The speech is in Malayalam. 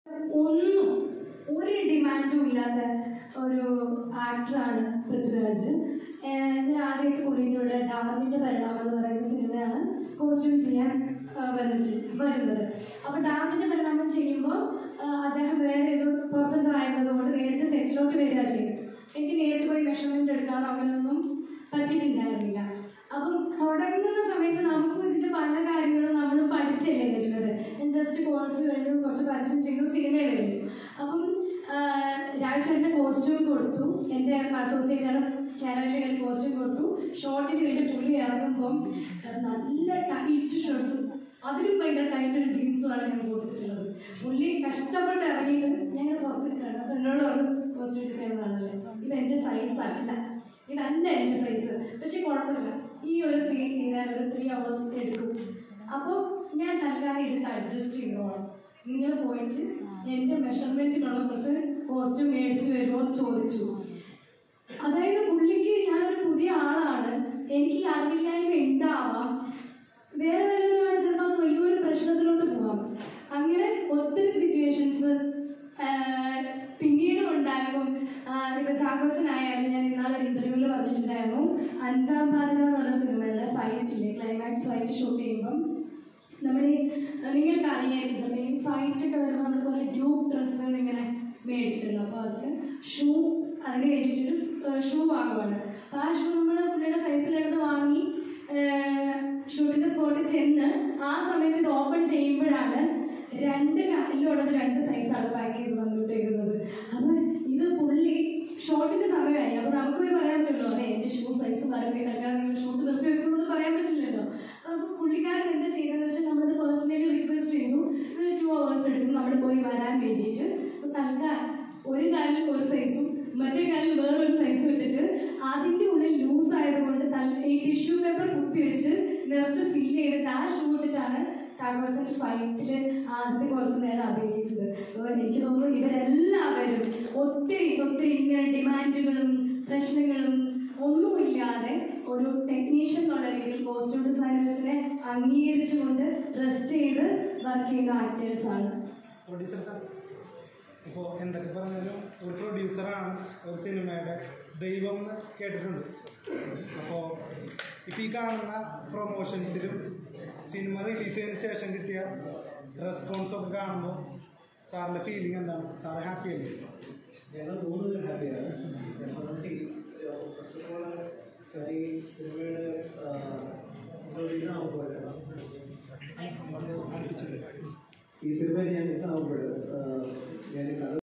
ഒന്നും ഒരു ഡിമാൻഡും ഇല്ലാത്ത ഒരു ആക്ടറാണ് പൃഥ്വിരാജ് ഏഹ് ഞാൻ ആദ്യമായിട്ട് പുള്ളിൻ്റെ കൂടെ ഡാമിൻ്റെ പരിണാമം എന്ന് പറയുന്ന സിനിമയാണ് കോസ്റ്റ്യൂം ചെയ്യാൻ ആ, വന്നിട്ട് വരുന്നത് അപ്പോൾ ഡാമിൻ്റെ പരിണാമം ചെയ്യുമ്പോൾ ആ, അദ്ദേഹം വേറെ ഏതോ പുറത്തെന്തോ ആയിരുന്നതുകൊണ്ട് നേരിട്ട് സെറ്റിലോട്ട് വരിക ചെയ്തു എനിക്ക് നേരിട്ട് പോയി മെഷർമെൻ്റ് എടുക്കാനോ അങ്ങനെയൊന്നും പറ്റിയിട്ടുണ്ടായിരുന്നില്ല അപ്പം തുടങ്ങുന്ന സമയത്ത് നമുക്കും ഇതിൻ്റെ പല കാര്യങ്ങളും നമ്മൾ പഠിച്ചല്ലേ വരുന്നത് ഞാൻ ജസ്റ്റ് കോഴ്സ് കഴിഞ്ഞു കുറച്ച് പരസ്യം ചെയ്തു സിനിമ വരുന്നു അപ്പം രാജചേട്ടൻ്റെ കോസ്റ്റ്യൂം കൊടുത്തു എൻ്റെ അസോസിയേറ്റ് കാനഡയിൽ ഒരു കോസ്റ്റ്യൂം കൊടുത്തു ഷോർട്ടിന് വേണ്ടി പുള്ളി ഇറങ്ങുമ്പം ആ, നല്ല ടൈറ്റ് ഷർട്ടും അതിലും ഭയങ്കര ടൈറ്റ് ഒരു ജീൻസുമാണ് ഞാൻ കൊടുത്തിട്ടുള്ളത് പുള്ളി കഷ്ടപ്പെട്ട് ഇറങ്ങിയിട്ട് ഞങ്ങൾ പുറത്ത് നിൽക്കുകയാണ് അപ്പം എന്നോട് പറഞ്ഞു കോസ്റ്റ്യൂം ഡിസൈനറാണല്ലേ ഇത് എൻ്റെ സൈസ് അല്ല ഇതല്ല എൻ്റെ സൈസ് പക്ഷെ കുഴപ്പമില്ല ഈ ഒരു സീൻ ചെയ്താൽ ഒരു ത്രീ അവേഴ്സ് എടുക്കും അപ്പോൾ ഞാൻ തൽക്കാലം ഇതിട്ട് അഡ്ജസ്റ്റ് ചെയ്തോളാം നിങ്ങൾ പോയിട്ട് എൻ്റെ മെഷർമെൻറ്റിനുള്ള കുറച്ച് കോസ്റ്റ്യൂം മേടിച്ച് വരുമോ എന്ന് ചോദിച്ചു അതായത് പുള്ളിക്ക് ഞാനൊരു പുതിയ ആളാണ് എനിക്ക് ഈ അറിവില്ലായ്മ ഉണ്ടാവാം വേറെ വല്ലവരുമാണ് ചിലപ്പോൾ അത് വലിയൊരു പ്രശ്നത്തിലോട്ട് പോവാം അങ്ങനെ ഒത്തിരി സിറ്റുവേഷൻസ് പിന്നീട് ഉണ്ടായപ്പം ഇപ്പം ചാക്കോച്ചനായാലും ഞാൻ ഇന്നാളെ ഇന്റർവ്യൂവിൽ പറഞ്ഞിട്ടുണ്ടായിരുന്നു അഞ്ചാം പാതിര എന്ന് പറഞ്ഞ സിനിമയുടെ ഫൈറ്റില്ലേ ക്ലൈമാക്സ് ഫൈറ്റ് ഷൂട്ട് ചെയ്യുമ്പം നമ്മൾ ഈ നിങ്ങൾക്ക് അറിയാമായിരിക്കും ചിലപ്പോൾ ഈ ഫൈറ്റ് ഒക്കെ വരുമ്പോൾ നമ്മൾ കുറേ ഡ്യൂബ് ഡ്രസ്സ് ഇങ്ങനെ മേടിക്കുന്നുണ്ട് അപ്പോൾ അത് ഷൂ അതിന് വേണ്ടിയിട്ടൊരു ഷൂ വാങ്ങുവാണ് അപ്പോൾ ആ ഷൂ നമ്മൾ പുള്ളിയുടെ സൈസിലെടുത്ത് വാങ്ങി ഷൂട്ടിൻ്റെ സ്പോട്ടിൽ ചെന്ന് ആ സമയത്ത് ഇത് ഓപ്പൺ ചെയ്യുമ്പോഴാണ് രണ്ട് കാലിലുള്ളത് രണ്ട് സൈസാണ് പാക്ക് ചെയ്ത് തന്നിട്ടേക്കുന്നത് അപ്പോൾ ഇത് പുള്ളി ഷോട്ടിൻ്റെ സമയമായി അപ്പോൾ നമുക്ക് പോയി പറയാൻ പറ്റുള്ളൂ അതെ എൻ്റെ ഷൂ സൈസ് പറഞ്ഞ് തൽക്കാലം നിങ്ങൾ ഷൂട്ട് നിർത്തി വെക്കുമെന്ന് പറയാൻ പറ്റില്ലല്ലോ അപ്പോൾ പുള്ളിക്കാരൻ എന്താ ചെയ്തതെന്ന് വെച്ചാൽ നമ്മളത് പേഴ്സണലി റിക്വസ്റ്റ് ചെയ്തു ഇത് ടു അവേഴ്സ് എടുക്കും നമ്മൾ പോയി വരാൻ വേണ്ടിയിട്ട് സോ തൽക്കാലം ഒരു കാലിൽ ഒരു സൈസും മറ്റേ കാലിൽ വേറൊരു സൈസും ഇട്ടിട്ട് അതിൻ്റെ ഉള്ളിൽ ലൂസ് ആയതുകൊണ്ട് തൽ- ഈ ടിഷ്യൂ പേപ്പർ കുത്തിവെച്ച് നിറച്ച് ഫില്ല് ചെയ്തിട്ട് ആ ഷൂ ഇട്ടിട്ടാണ് ചാക്കോച്ചൻ ഫൈറ്റിൽ ആദ്യത്തെ കുറച്ച് നേരം അഭിനയിച്ചത് അപ്പോൾ എനിക്ക് തോന്നുന്നു ഇവരെല്ലാവരും ഒത്തിരി ഒത്തിരി ഇങ്ങനെ ഡിമാൻഡുകളും പ്രശ്നങ്ങളും ഒന്നുമില്ലാതെ ഒരു ടെക്നീഷ്യൻ എന്നുള്ള രീതിയിൽ കോസ്റ്റ്യൂം ഡിസൈനേഴ്സിനെ അംഗീകരിച്ചുകൊണ്ട് ട്രസ്റ്റ് ചെയ്ത് വർക്ക് ചെയ്യുന്ന ആക്ടേഴ്സാണ് പ്രൊഡ്യൂസർ സാർ ഇപ്പോൾ എന്തൊക്കെ പറഞ്ഞാലും ഒരു പ്രൊഡ്യൂസറാണ് ഒരു സിനിമയുടെ ദൈവം എന്ന് കേട്ടിട്ടുണ്ട് അപ്പോൾ ഇപ്പോൾ ഈ കാണുന്ന പ്രൊമോഷൻസിലും സിനിമ റിലീസ് ചെയ്തതിന് ശേഷം കിട്ടിയ റെസ്പോൺസ് ഒക്കെ കാണുമ്പോൾ സാറിൻ്റെ ഫീലിംഗ് എന്താണ് സാറ് ഹാപ്പി അല്ലേ ഞങ്ങൾ മൂന്ന് ഹാപ്പിയാണ് നമുക്ക് ഫസ്റ്റ് ഓഫ് ഓൾ ഈ സിനിമയുടെ ഇതാകുമ്പോൾ ഈ സിനിമയിൽ ഞാൻ ഇതാകുമ്പോൾ